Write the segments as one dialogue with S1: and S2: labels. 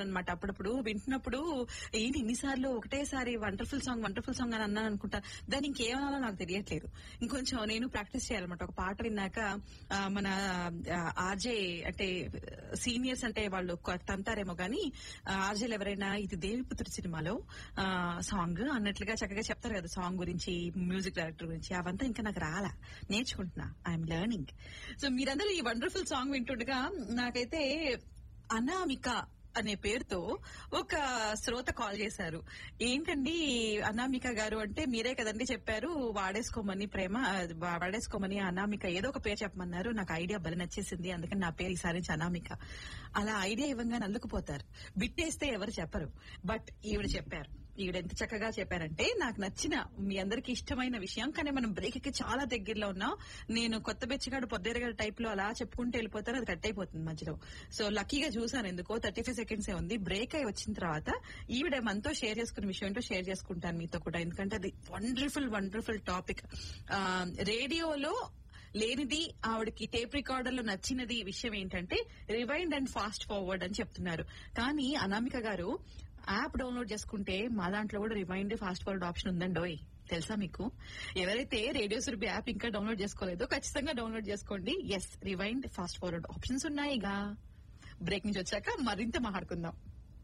S1: వింటుంటాను అనమాట అప్పుడప్పుడు వింటున్నప్పుడు ఏంటి ఇన్నిసార్లు ఒకటేసారి వండర్ఫుల్ సాంగ్ వండర్ఫుల్ సాంగ్ అని అన్నాను అనుకుంటా దాన్ని ఇంకేమనాలో నాకు తెలియట్లేదు ఇంకొంచెం నేను ప్రాక్టీస్ చేయాలన్నమాట ఒక పాట విన్నాక ఆ, మన ఆర్జే అంటే సీనియర్స్ అంటే వాళ్ళు కొ- తంతారేమో కానీ ఆర్జేలు ఎవరైనా ఇది దేవిపుత్రుడు సినిమాలో సాంగ్ అన్నట్లుగా చక్కగా చెప్తారు కదా సాంగ్ గురించి మ్యూజిక్ డైరెక్టర్ గురించి అవంతా ఇంకా నాకు రాలా నేర్చుకుంటున్నా ఐఎమ్ లెర్నింగ్ సో మీరందరూ ఈ వండర్ఫుల్ సాంగ్ వింటుండగా నాకైతే అనామిక అనే పేరుతో ఒక శ్రోత కాల్ చేశారు ఏంటండి అనామిక గారు అంటే మీరే కదండి చెప్పారు వాడేసుకోమని ప్రేమ వా- వాడేసుకోమని అనామిక ఏదో ఒక పేరు చెప్పమన్నారు నాకు ఐడియా బలి నచ్చేసింది అందుకని నా పేరు ఈసారి నుంచి అనామిక అలా ఐడియా ఇవ్వంగానే అల్లుకుపోతారు బిట్టేస్తే ఎవరు చెప్పరు బట్ ఈవిడ చెప్పారు ఈవిడ ఎంత చక్కగా చెప్పారంటే నాకు నచ్చిన మీ అందరికి ఇష్టమైన విషయం కానీ మనం బ్రేక్ కి చాలా దగ్గరలో ఉన్నాం నేను కొత్త బెచ్చగాడు పొద్దేరగాడు టైప్ లో అలా చెప్పుకుంటూ వెళ్ళిపోతాను అది కట్ అయిపోతుంది మధ్యలో సో లక్కీగా చూసాను ఎందుకో థర్టీ ఫైవ్ సెకండ్స్ ఏ ఉంది బ్రేక్ అయి వచ్చిన తర్వాత ఈవిడ మనతో షేర్ చేసుకున్న విషయం ఏంటో షేర్ చేసుకుంటాను మీతో కూడా ఎందుకంటే అది వండర్ఫుల్ వండర్ఫుల్ టాపిక్ రేడియోలో లేనిది ఆవిడకి టేప్ రికార్డర్ లో నచ్చినది విషయం ఏంటంటే రివైండ్ అండ్ ఫాస్ట్ ఫార్వర్డ్ అని చెప్తున్నారు కానీ అనామిక గారు యాప్ డౌన్లోడ్ చేసుకుంటే మా దాంట్లో కూడా రివైండ్ ఫాస్ట్ ఫార్వర్డ్ ఆప్షన్ ఉందండోయ్ తెలుసా మీకు ఎవరైతే రేడియో సురభి యాప్ ఇంకా డౌన్లోడ్ చేసుకోలేదో ఖచ్చితంగా డౌన్లోడ్ చేసుకోండి yes rewind fast forward options ఉన్నాయిగా బ్రేక్ నుంచి వచ్చాక మరింత మాట్లాడుకుందాం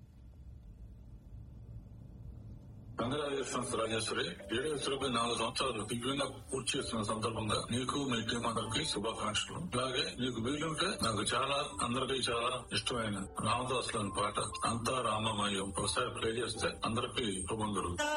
S2: కంగ్రాచులేషన్స్ రాజేశ్వరి ఏడవ సులభై నాలుగు సంవత్సరాలు దివ్యంగా పూర్తి చేస్తున్న సందర్భంగా నీకు మీ టీం అందరికి శుభాకాంక్షలు అలాగే నీకు వీలుంటే నాకు చాలా అందరికీ చాలా ఇష్టమైన రామదాసులోని పాట అంతా రామమయం ఒకసారి ప్లే చేస్తే అందరికీ శుభం జరుగుతుంది